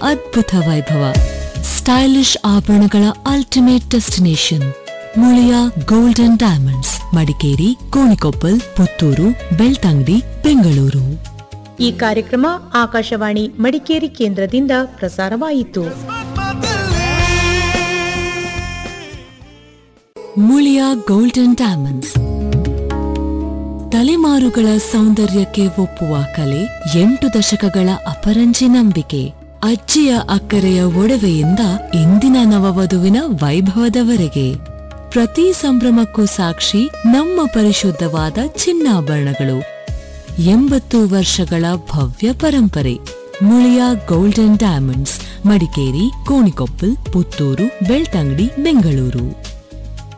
ಅದ್ಭುತ ವೈಭವ ಸ್ಟೈಲಿಶ್ ಆಭರಣಗಳ ultimate destination Muliya golden diamonds Madikeri Gonikoppal Puttur Belthangady Bengaluru ಈ ಕಾರ್ಯಕ್ರಮ ಆಕಾಶವಾಣಿ ಮಡಿಕೇರಿ ಕೇಂದ್ರದಿಂದ ಪ್ರಸಾರವಾಯಿತು ಮುಳಿಯ ಗೋಲ್ಡನ್ ಡೈಮಂಡ್ಸ್ ತಲೆಮಾರುಗಳ ಸೌಂದರ್ಯಕ್ಕೆ ಒಪ್ಪುವ ಕಲೆ ಎಂಟು ದಶಕಗಳ ಅಪರಂಜಿ ನಂಬಿಕೆ ಅಜ್ಜಿಯ ಅಕ್ಕರೆಯ ಒಡವೆಯಿಂದ ಇಂದಿನ ನವವಧುವಿನ ವೈಭವದವರೆಗೆ ಪ್ರತಿ ಸಂಭ್ರಮಕ್ಕೂ ಸಾಕ್ಷಿ ನಮ್ಮ ಪರಿಶುದ್ಧವಾದ ಚಿನ್ನಾಭರಣಗಳು ಎಂಬತ್ತು ವರ್ಷಗಳ ಭವ್ಯ ಪರಂಪರೆ ಮುಳಿಯ ಗೋಲ್ಡನ್ ಡೈಮಂಡ್ಸ್ ಮಡಿಕೇರಿ ಕೋಣಿಕೊಪ್ಪಲ್ ಪುತ್ತೂರು ಬೆಳ್ತಂಗಡಿ ಬೆಂಗಳೂರು